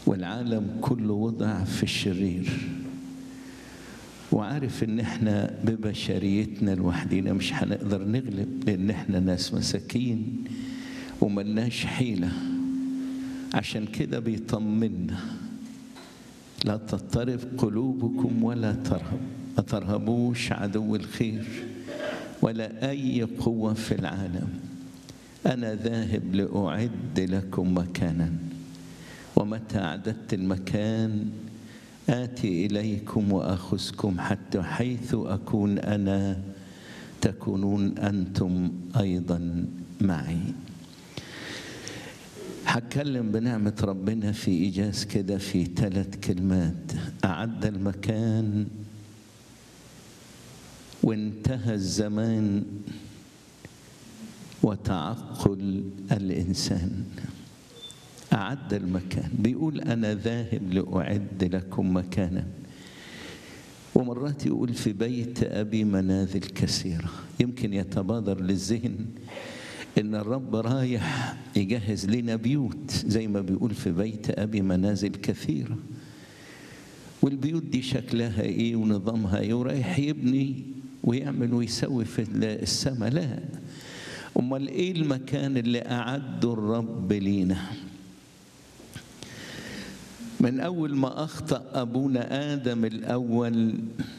والعالم كله وضع في الشرير وعارف ان احنا ببشريتنا لوحدينا مش هنقدر نغلب لان احنا ناس مساكين وملناش حيلة عشان كده بيطمنا لا تضطرب قلوبكم ولا ترهب ما ترهبوش عدو الخير ولا أي قوة في العالم أنا ذاهب لأعد لكم مكانا ومتى أعددت المكان آتي إليكم وأخذكم حتى حيث أكون أنا تكونون أنتم أيضا معي هتكلم بنعمة ربنا في إيجاز كده في ثلاث كلمات أعد المكان وانتهى الزمان وتعقل الإنسان أعد المكان بيقول أنا ذاهب لأعد لكم مكانا ومرات يقول في بيت أبي منازل كثيرة يمكن يتبادر للذهن إن الرب رايح يجهز لنا بيوت زي ما بيقول في بيت أبي منازل كثيرة والبيوت دي شكلها إيه ونظامها إيه ورايح يبني ويعمل ويسوي في السماء لا أمال إيه المكان اللي أعده الرب لينا من أول ما أخطأ أبونا آدم الأول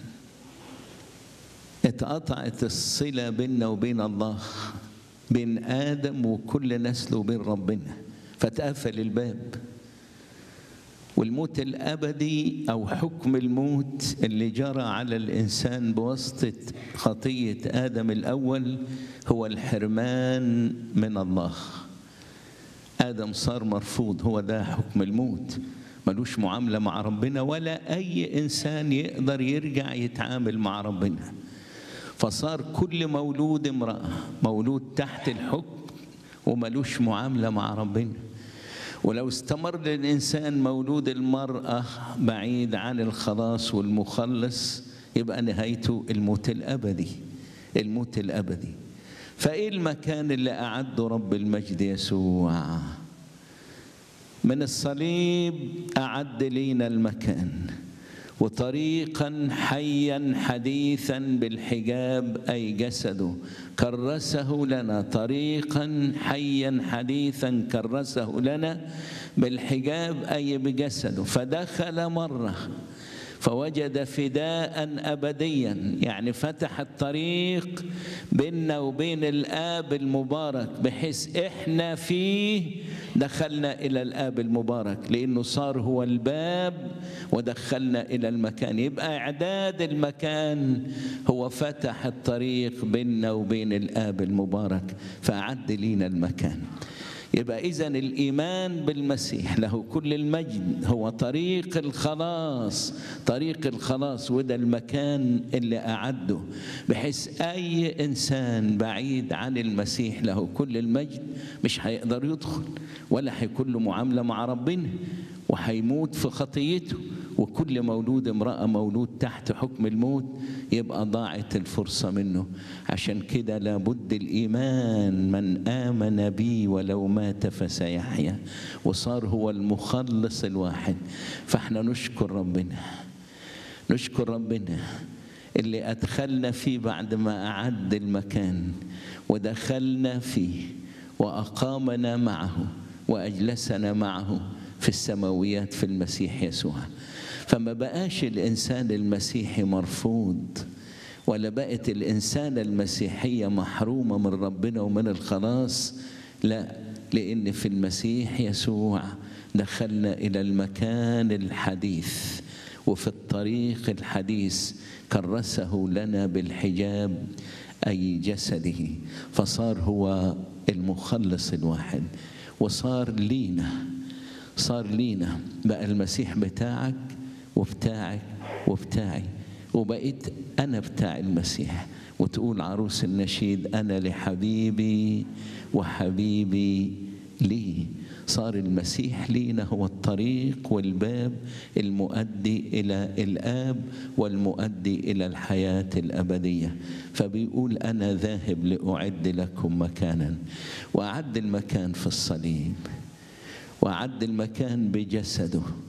اتقطعت الصلة بيننا وبين الله بين آدم وكل نسله وبين ربنا فاتقفل الباب والموت الأبدي أو حكم الموت اللي جرى على الإنسان بواسطة خطية آدم الأول هو الحرمان من الله آدم صار مرفوض هو ده حكم الموت ملوش معاملة مع ربنا ولا أي إنسان يقدر يرجع يتعامل مع ربنا فصار كل مولود امرأة مولود تحت الحكم وملوش معاملة مع ربنا ولو استمر الإنسان مولود المرأة بعيد عن الخلاص والمخلص يبقى نهايته الموت الأبدي الموت الأبدي فإيه المكان اللي أعده رب المجد يسوع من الصليب أعد لينا المكان وطريقا حيا حديثا بالحجاب أي جسده كرسه لنا طريقا حيا حديثا كرسه لنا بالحجاب أي بجسده فدخل مرة فوجد فداء ابديا يعني فتح الطريق بيننا وبين الاب المبارك بحيث احنا فيه دخلنا الى الاب المبارك لانه صار هو الباب ودخلنا الى المكان يبقى اعداد المكان هو فتح الطريق بيننا وبين الاب المبارك فاعد لينا المكان يبقى إذا الإيمان بالمسيح له كل المجد هو طريق الخلاص طريق الخلاص وده المكان اللي أعده بحيث أي إنسان بعيد عن المسيح له كل المجد مش هيقدر يدخل ولا هيكون له معاملة مع ربنا وهيموت في خطيته وكل مولود امرأة مولود تحت حكم الموت يبقى ضاعت الفرصة منه عشان كده لابد الإيمان من آمن بي ولو مات فسيحيا وصار هو المخلص الواحد فاحنا نشكر ربنا نشكر ربنا اللي أدخلنا فيه بعد ما أعد المكان ودخلنا فيه وأقامنا معه وأجلسنا معه في السماويات في المسيح يسوع فما بقاش الإنسان المسيحي مرفوض ولا بقت الإنسانة المسيحية محرومة من ربنا ومن الخلاص لا لأن في المسيح يسوع دخلنا إلى المكان الحديث وفي الطريق الحديث كرسه لنا بالحجاب أي جسده فصار هو المخلص الواحد وصار لينا صار لينا بقى المسيح بتاعك وبتاعك وبتاعي وبقيت أنا بتاع المسيح وتقول عروس النشيد أنا لحبيبي وحبيبي لي صار المسيح لينا هو الطريق والباب المؤدي إلى الآب والمؤدي إلى الحياة الأبدية فبيقول أنا ذاهب لأعد لكم مكانا وأعد المكان في الصليب وأعد المكان بجسده